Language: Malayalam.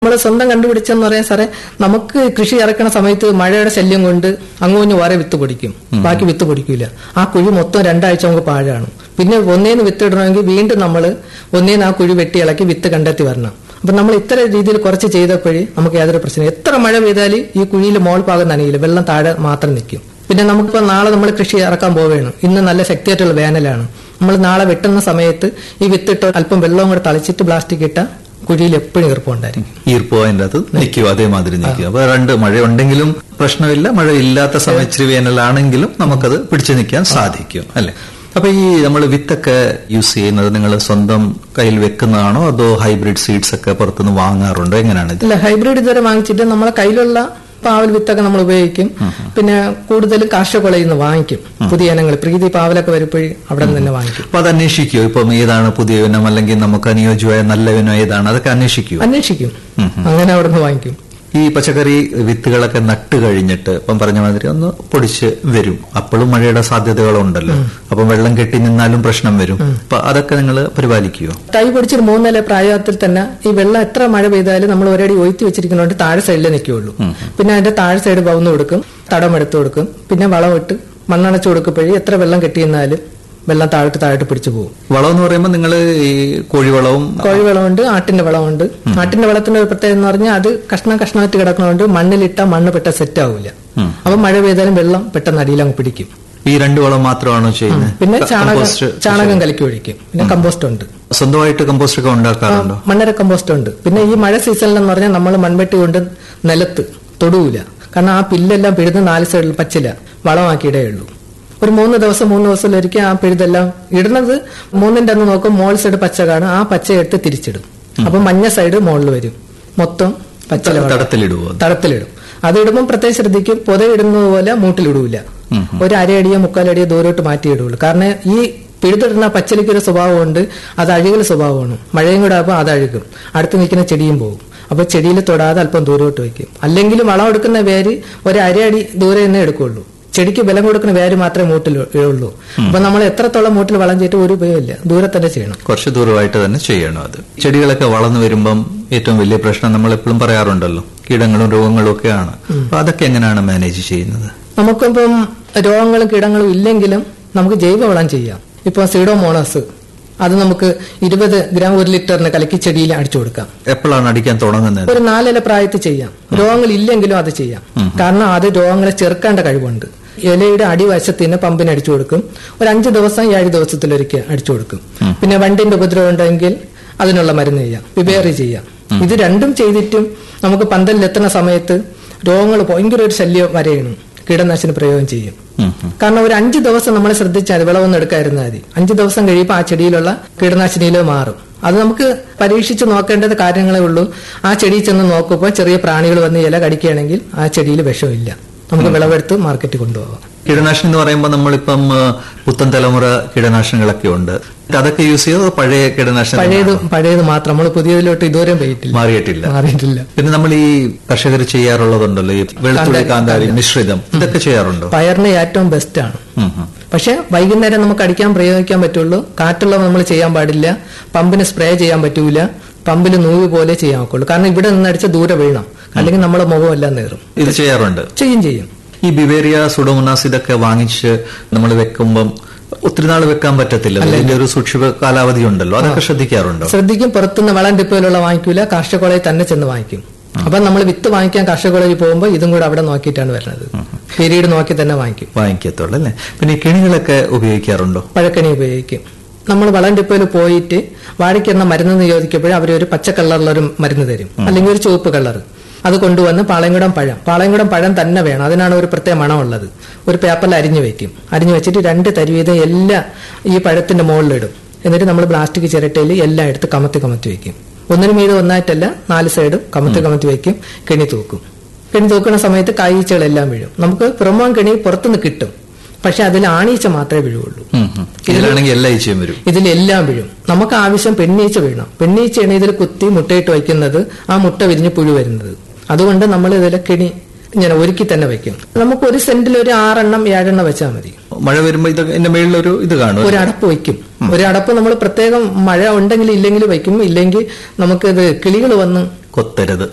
നമ്മൾ സ്വന്തം കണ്ടുപിടിച്ചെന്ന് പറയാൻ സാറേ നമുക്ക് കൃഷി ഇറക്കണ സമയത്ത് മഴയുടെ ശല്യം കൊണ്ട് അങ്ങോഞ്ഞ് വേറെ വിത്ത് പൊടിക്കും ബാക്കി വിത്ത് പൊടിക്കില്ല ആ കുഴി മൊത്തം രണ്ടാഴ്ച നമുക്ക് പാഴാണ് പിന്നെ ഒന്നേന്ന് വിത്ത് ഇടണമെങ്കിൽ വീണ്ടും നമ്മൾ ഒന്നേന്ന് ആ കുഴി വെട്ടി ഇളക്കി വിത്ത് കണ്ടെത്തി വരണം അപ്പൊ നമ്മൾ ഇത്ര രീതിയിൽ കുറച്ച് ചെയ്തപ്പോഴേ നമുക്ക് യാതൊരു പ്രശ്നം എത്ര മഴ പെയ്താലും ഈ കുഴിയിൽ മോൾ ഭാഗം നനയില്ല വെള്ളം താഴെ മാത്രം നിൽക്കും പിന്നെ നമുക്കിപ്പോ നാളെ നമ്മൾ കൃഷി ഇറക്കാൻ പോവുകയാണ് ഇന്ന് നല്ല ശക്തിയായിട്ടുള്ള വേനലാണ് നമ്മൾ നാളെ വെട്ടുന്ന സമയത്ത് ഈ വിത്തിട്ട് അല്പം വെള്ളവും കൂടെ തളിച്ചിട്ട് പ്ലാസ്റ്റിക് ഇട്ട കുഴിയിൽ എപ്പോഴും ഈർപ്പമുണ്ടായിരിക്കും ഈർപ്പോ അതിന്റെ അകത്ത് നിൽക്കും അതേമാതിരി നിൽക്കും അപ്പൊ രണ്ട് മഴ ഉണ്ടെങ്കിലും പ്രശ്നമില്ല മഴ ഇല്ലാത്ത സമയം ഇച്ചിരി വേനലാണെങ്കിലും നമുക്കത് പിടിച്ചു നിൽക്കാൻ സാധിക്കും അല്ലെ അപ്പൊ ഈ നമ്മൾ വിത്തൊക്കെ യൂസ് ചെയ്യുന്നത് നിങ്ങൾ സ്വന്തം കയ്യിൽ വെക്കുന്നതാണോ അതോ ഹൈബ്രിഡ് സീഡ്സ് ഒക്കെ പുറത്തുനിന്ന് വാങ്ങാറുണ്ടോ എങ്ങനെയാണ് ഇത് ഇല്ല ഹൈബ്രിഡ് ഇതുവരെ വാങ്ങിച്ചിട്ട് നമ്മളെ കയ്യിലുള്ള പാവൽ വിത്തൊക്കെ നമ്മൾ ഉപയോഗിക്കും പിന്നെ കൂടുതലും കാർഷികക്കൊളയിൽ നിന്ന് വാങ്ങിക്കും പുതിയ ഇനങ്ങൾ പ്രീതി പാവലൊക്കെ വരുമ്പോഴേ അവിടെ നിന്ന് തന്നെ വാങ്ങിക്കും അപ്പൊ അത് അന്വേഷിക്കുമോ ഇപ്പം ഏതാണ് പുതിയ ഇനം അല്ലെങ്കിൽ നമുക്ക് അനുയോജ്യമായ നല്ല ഇനം ഏതാണ് അതൊക്കെ അന്വേഷിക്കുമോ അന്വേഷിക്കും അങ്ങനെ അവിടെ നിന്ന് വാങ്ങിക്കും ഈ പച്ചക്കറി വിത്തുകളൊക്കെ നട്ട് കഴിഞ്ഞിട്ട് ഇപ്പം പറഞ്ഞ മാതിരി ഒന്ന് പൊടിച്ച് വരും അപ്പോഴും മഴയുടെ സാധ്യതകളുണ്ടല്ലോ അപ്പം വെള്ളം കെട്ടി നിന്നാലും പ്രശ്നം വരും അപ്പൊ അതൊക്കെ നിങ്ങൾ പരിപാലിക്കുമോ തൈ പൊടിച്ചൊരു മൂന്നില പ്രായത്തിൽ തന്നെ ഈ വെള്ളം എത്ര മഴ പെയ്താലും നമ്മൾ ഒരടി ഒയ്ത്തി വെച്ചിരിക്കുന്നതുകൊണ്ട് താഴെ സൈഡിലേ നിൽക്കുകയുള്ളൂ പിന്നെ അതിന്റെ താഴെ സൈഡ് പവുന്നു കൊടുക്കും തടം എടുത്തു കൊടുക്കും പിന്നെ വളമിട്ട് മണ്ണടച്ചു കൊടുക്കുമ്പോഴേ എത്ര വെള്ളം കെട്ടിയെന്നാലും വെള്ളം താഴോട്ട് താഴോട്ട് പിടിച്ചു പോകും വളം എന്ന് പറയുമ്പോൾ നിങ്ങൾ ഈ കോഴിവളവും കോഴി വളമുണ്ട് ആട്ടിന്റെ വളമുണ്ട് ആട്ടിന്റെ വളത്തിന്റെ ഒരു പ്രത്യേകത എന്ന് പറഞ്ഞാൽ അത് കഷ്ണം കഷ്ണമായിട്ട് കിടക്കുന്നതുകൊണ്ട് മണ്ണിലിട്ട മണ്ണ് പെട്ട സെറ്റ് ആവില്ല അപ്പൊ മഴ പെയ്താലും വെള്ളം പെട്ടെന്ന് അടിയിൽ അങ്ങ് പിടിക്കും ഈ രണ്ട് വളം മാത്രമാണോ ചെയ്യുന്നത് പിന്നെ ചാണകം കമ്പോസ്റ്റ് ചാണകം കലക്കി ഒഴിക്കും പിന്നെ കമ്പോസ്റ്റ് ഉണ്ട് സ്വന്തമായിട്ട് കമ്പോസ്റ്റ് ഒക്കെ ഉണ്ടാക്കാറുണ്ടോ മണ്ണര കമ്പോസ്റ്റ് ഉണ്ട് പിന്നെ ഈ മഴ സീസണിൽ എന്ന് പറഞ്ഞാൽ നമ്മൾ മൺവെട്ടി കൊണ്ട് നിലത്ത് തൊടുവില്ല കാരണം ആ പില്ലെല്ലാം പിഴുത് നാല് സൈഡിൽ പച്ചില വളമാക്കിയിടേ ഉള്ളൂ ഒരു മൂന്ന് ദിവസം മൂന്ന് ദിവസത്തിലൊരിക്കൽ ആ പിഴുതെല്ലാം ഇടുന്നത് മൂന്നിന്റെ അന്ന് നോക്കും മോൾ സൈഡ് പച്ച കാണും ആ പച്ച എടുത്ത് തിരിച്ചിടും അപ്പൊ മഞ്ഞ സൈഡ് മുകളിൽ വരും മൊത്തം പച്ചില വളം. തടത്തിലിടുവോ തടത്തിലിടും അത് ഇടുമ്പോൾ പ്രത്യേകം ശ്രദ്ധിക്കും പുതയിടുന്നത് പോലെ മൂട്ടിലിടൂല ഒരു അരയടിയോ മുക്കാലടിയോ ദൂരോട്ട് മാറ്റിയിടുള്ളൂ കാരണം ഈ പിഴുതിടുന്ന പച്ചലിക്ക് ഒരു സ്വഭാവമുണ്ട് അത് അഴുകൽ സ്വഭാവമാണ് മഴയും കൂടെ ആകുമ്പോൾ അത് അഴുകും അടുത്ത് നിൽക്കുന്ന ചെടിയും പോകും അപ്പൊ ചെടിയിൽ തൊടാതെ അല്പം ദൂരോട്ട് വയ്ക്കും അല്ലെങ്കിൽ വളം എടുക്കുന്ന വേര് ഒരു അരയടി ദൂരെ തന്നെ എടുക്കുള്ളൂ ചെടിക്ക് ബലം കൊടുക്കുന്ന വേര് മാത്രമേ മൂട്ടിൽ ഉള്ളൂ അപ്പൊ നമ്മൾ എത്രത്തോളം മൂട്ടിൽ വളം ചെയ്തിട്ട് ഒരു ഉപയോഗമില്ല ദൂരെ തന്നെ ചെയ്യണം കുറച്ച് ദൂരമായിട്ട് തന്നെ ചെയ്യണം അത് ചെടികളൊക്കെ വളർന്നു വരുമ്പം ഏറ്റവും വലിയ പ്രശ്നം നമ്മൾ എപ്പോഴും പറയാറുണ്ടല്ലോ കീടങ്ങളും രോഗങ്ങളും ഒക്കെയാണ് അപ്പൊ അതൊക്കെ എങ്ങനെയാണ് മാനേജ് ചെയ്യുന്നത് നമുക്കിപ്പം രോഗങ്ങളും കീടങ്ങളും ഇല്ലെങ്കിലും നമുക്ക് ജൈവവളം ചെയ്യാം ഇപ്പൊ സീഡോമോണസ് അത് നമുക്ക് ഇരുപത് ഗ്രാം ഒരു ലിറ്ററിന് കലക്കി ചെടിയിൽ അടിച്ചു കൊടുക്കാം എപ്പോഴാണ് അടിക്കാൻ തുടങ്ങുന്നത് ഒരു നാലില പ്രായത്തിൽ ചെയ്യാം രോഗങ്ങൾ ഇല്ലെങ്കിലും അത് ചെയ്യാം കാരണം അത് രോഗങ്ങളെ ചെറുക്കേണ്ട കഴിവുണ്ട് ഇലയുടെ അടിവശത്തിന് പമ്പിന് അടിച്ചു കൊടുക്കും ഒരു അഞ്ച് ദിവസം ഏഴ് ദിവസത്തിലൊരിക്കൽ അടിച്ചു കൊടുക്കും പിന്നെ വണ്ടിന്റെ ഉപദ്രവം ഉണ്ടെങ്കിൽ അതിനുള്ള മരുന്ന് ചെയ്യാം വിവേറി ചെയ്യാം ഇത് രണ്ടും ചെയ്തിട്ടും നമുക്ക് പന്തലിലെത്തുന്ന സമയത്ത് രോഗങ്ങൾ ഭയങ്കര ഒരു ശല്യം വരെയാണ് കീടനാശിനി പ്രയോഗം ചെയ്യും ഉം, ഉം. കാരണം ഒരു അഞ്ച് ദിവസം നമ്മൾ ശ്രദ്ധിച്ചാൽ മതി വിളവൊന്നും എടുക്കാതിരുന്നാൽ മതി അഞ്ച് ദിവസം കഴിയുമ്പോൾ ആ ചെടിയിലുള്ള കീടനാശിനിയിലോ മാറും അത് നമുക്ക് പരീക്ഷിച്ച് നോക്കേണ്ടത് കാര്യങ്ങളേ ഉള്ളൂ ആ ചെടിയിൽ ചെന്ന് നോക്കുമ്പോൾ ചെറിയ പ്രാണികൾ വന്ന് ഇല കടിക്കുകയാണെങ്കിൽ ആ ചെടിയിൽ വിഷമില്ല നമുക്ക് വിളവെടുത്ത് മാർക്കറ്റിൽ കൊണ്ടുപോകാം കീടനാശിനി എന്ന് പറയുമ്പോൾ നമ്മളിപ്പം ആ, പുത്തൻ തലമുറ കീടനാശിനികളൊക്കെ ഉണ്ട് അതൊക്കെ യൂസ് ചെയ്തോ പഴയ കീടനാശിനി പഴയത് പഴയത് മാത്രം നമ്മൾ പുതിയതിലോട്ട് ഇതുവരെ പോയിട്ടില്ല മാറിയിട്ടില്ല മാറിയിട്ടില്ല പിന്നെ നമ്മൾ ഈ കർഷകർ ചെയ്യാറുള്ളതുണ്ടല്ലോ ഈ വെളുത്തുള്ളി കാന്താരി മിശ്രിതം ഇതൊക്കെ ചെയ്യാറുണ്ടോ പയറിന് ഏറ്റവും ബെസ്റ്റ് ആണ് ഉം, ഉം. പക്ഷെ വൈകുന്നേരം നമുക്ക് അടിക്കാൻ പ്രയോഗിക്കാൻ പറ്റുള്ളൂ കാറ്റുള്ള നമ്മൾ ചെയ്യാൻ പാടില്ല പമ്പിന് സ്പ്രേ ചെയ്യാൻ പറ്റൂല പമ്പിൽ നൂല് പോലെ ചെയ്യാൻ ഒക്കുള്ളൂ കാരണം ഇവിടെ നിന്ന് അടിച്ച ദൂരെ വീഴണം അല്ലെങ്കിൽ നമ്മുടെ മുഖം എല്ലാം നേറും ഇത് ചെയ്യാറുണ്ട് ചെയ്യും ചെയ്യും ഈ ബിവേറിയ സുഡോമോണാസ് ഇതൊക്കെ വാങ്ങിച്ച് നമ്മൾ വെക്കുമ്പം ഒത്തിരി നാൾ വെക്കാൻ പറ്റത്തില്ല അതിന്റെ ഒരു സൂക്ഷിപ്പ കാലാവധി ഉണ്ടല്ലോ അതൊക്കെ ശ്രദ്ധിക്കാറുണ്ടോ ശ്രദ്ധിക്കും പുറത്തുനിന്ന് വളം ഡിപ്പോയിലുള്ള വാങ്ങിക്കൂല കാർഷിക കോളേജിൽ തന്നെ ചെന്ന് വാങ്ങിക്കും അപ്പൊ നമ്മൾ വിത്ത് വാങ്ങിക്കാൻ കാർഷിക കോളേജിൽ പോകുമ്പോൾ ഇതും കൂടെ അവിടെ നോക്കിയിട്ടാണ് വരുന്നത് പീരീഡ് നോക്കി തന്നെ വാങ്ങിക്കും വാങ്ങിക്കത്തുള്ളൂ അല്ലേ പിന്നെ ഈ കെണികളൊക്കെ ഉപയോഗിക്കാറുണ്ടോ പഴക്കണി ഉപയോഗിക്കും നമ്മൾ വളം ഡിപ്പോയിൽ പോയിട്ട് വാഴയ്ക്കെന്ന മരുന്ന് ചോദിക്കുമ്പോൾ അവർ ഒരു പച്ച കളറിലുള്ള ഒരു മരുന്ന് തരും അല്ലെങ്കിൽ ഒരു ചുവപ്പ് കളർ അത് കൊണ്ടുവന്ന് പാളയംകുടം പഴം പാളയംകുടം പഴം തന്നെ വേണം അതിനാണ് ഒരു പ്രത്യേക മണമുള്ളത് ഒരു പേപ്പറിൽ അരിഞ്ഞു വെക്കും അരിഞ്ഞു വെച്ചിട്ട് രണ്ട് തരി വീതം എല്ലാം ഈ പഴത്തിന്റെ മുകളിലിടും എന്നിട്ട് നമ്മൾ പ്ലാസ്റ്റിക് ചിരട്ടയിൽ എല്ലാം എടുത്ത് കമത്തി കമത്തി വെക്കും ഒന്നിനു മീതെ ഒന്നായിട്ടല്ല നാല് സൈഡും കമത്തി കമത്തി വെക്കും കെണി തൂക്കും കെണി തൂക്കുന്ന സമയത്ത് കായ്ച്ചകളെല്ലാം വീഴും നമുക്ക് പുറമോൻ കെണി പുറത്തുനിന്ന് കിട്ടും പക്ഷെ അതിൽ ആണീച്ച മാത്രമേ വീഴുള്ളൂ ഉം, ഉം. ഇതിലാണെങ്കിൽ എല്ലാ ഈച്ചയും വരും ഇതിലെല്ലാം വീഴും നമുക്ക് ആവശ്യം പെണ്ണീച്ച വീഴണം പെണ്ണീച്ചയാണ് ഇതിൽ കുത്തി മുട്ടയിട്ട് വയ്ക്കുന്നത് ആ മുട്ട വിരിഞ്ഞ് പുഴു വരുന്നത് അതുകൊണ്ട് നമ്മൾ ഇതിലെ കിണി ഇങ്ങനെ ഒരുക്കി തന്നെ വെക്കും നമുക്ക് ഒരു സെന്റിൽ ഒരു ആറെണ്ണം ഏഴെണ്ണം വെച്ചാൽ മതി മഴ വരുമ്പോ ഇത് എന്റെ മേളിലൊരു ഇത് കാണും ഒരു അടപ്പ് വയ്ക്കും ഒരു അടപ്പ് നമ്മൾ പ്രത്യേകം മഴ ഉണ്ടെങ്കിൽ ഇല്ലെങ്കിൽ വയ്ക്കും ഇല്ലെങ്കിൽ നമുക്കിത് കിളികൾ വന്ന് കൊത്തരുത്